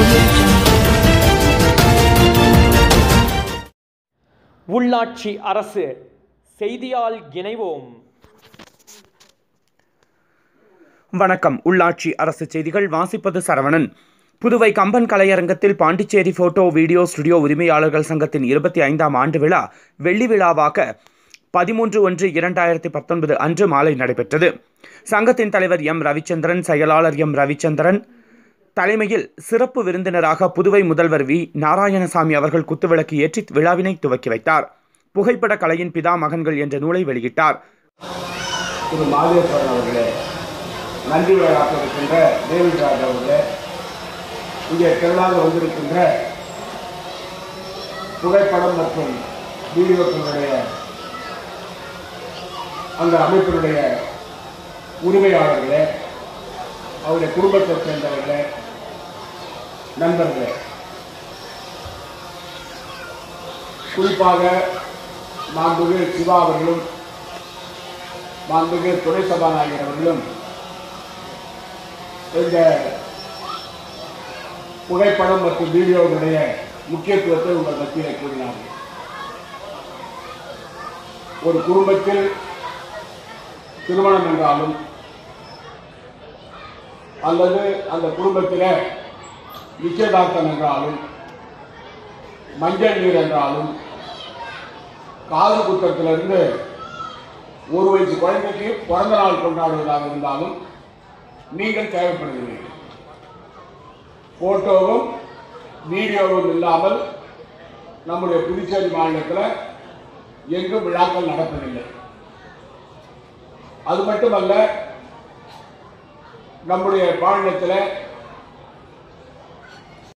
Audio Jungle. உள்ளாட்சி அரசு செய்தியால் இணைவோம் வணக்கம் உள்ளாட்சி அரசு செய்திகள் வாசிப்பது சரவணன் புதுவை கம்பன் கலையரங்கத்தில் பாண்டிச்சேரி போட்டோ வீடியோ ஸ்டுடியோ உரிமையாளர்கள் சங்கத்தின் இருபத்தி ஐந்தாம் ஆண்டு விழா வெள்ளி விழாவாக பதிமூன்று ஒன்று இரண்டாயிரத்தி பத்தொன்பது அன்று மாலை நடைபெற்றது சங்கத்தின் தலைவர் எம் ரவிச்சந்திரன் செயலாளர் எம் ரவிச்சந்திரன் தலைமையில் சிறப்பு விருந்தினராக புதுவை முதல்வர் வி நாராயணசாமி அவர்கள் குத்துவிளக்கு ஏற்றி விழாவினை துவக்கி வைத்தார் புகைப்பட கலையின் பிதா மகன்கள் என்ற நூலை வெளியிட்டார் திரு மாதேஸ்வரன் அவர்களே நன்றி விளையாட்ட இருக்கின்ற டேவிட் ராஜ் அவர்களே இங்கே திரளாக வந்திருக்கின்ற புகைப்படம் மற்றும் வீடியோக்களுடைய அந்த அமைப்பினுடைய உரிமையாளர்களே அவருடைய குடும்பத்தைச் சேர்ந்தவர்களே நண்பர்களே குறிப்பாக மாண்புமிகு சிவா அவர்களும் மாண்புமிகு துணை சபாநாயகர் அவர்களும் இந்த புகைப்படம் மற்றும் வீடியோவுடைய முக்கியத்துவத்தை உங்கள் மத்தியில் கூறினார்கள் ஒரு குடும்பத்தில் திருமணம் என்றாலும் அல்லது அந்த குடும்பத்தில் நிச்சயதார்த்தம் என்றாலும் மஞ்சள் நீர் என்றாலும் காது குத்தத்திலிருந்து ஒரு வயசு குழந்தைக்கு பிறந்த நாள் கொண்டாடுவதாக இருந்தாலும் நீங்கள் தேவைப்படுகிறீர்கள் போட்டோவும் வீடியோவும் இல்லாமல் நம்முடைய புதுச்சேரி மாநிலத்தில் எங்கும் விழாக்கள் நடப்பதில்லை அது மட்டுமல்ல நம்முடைய மாநிலத்தில்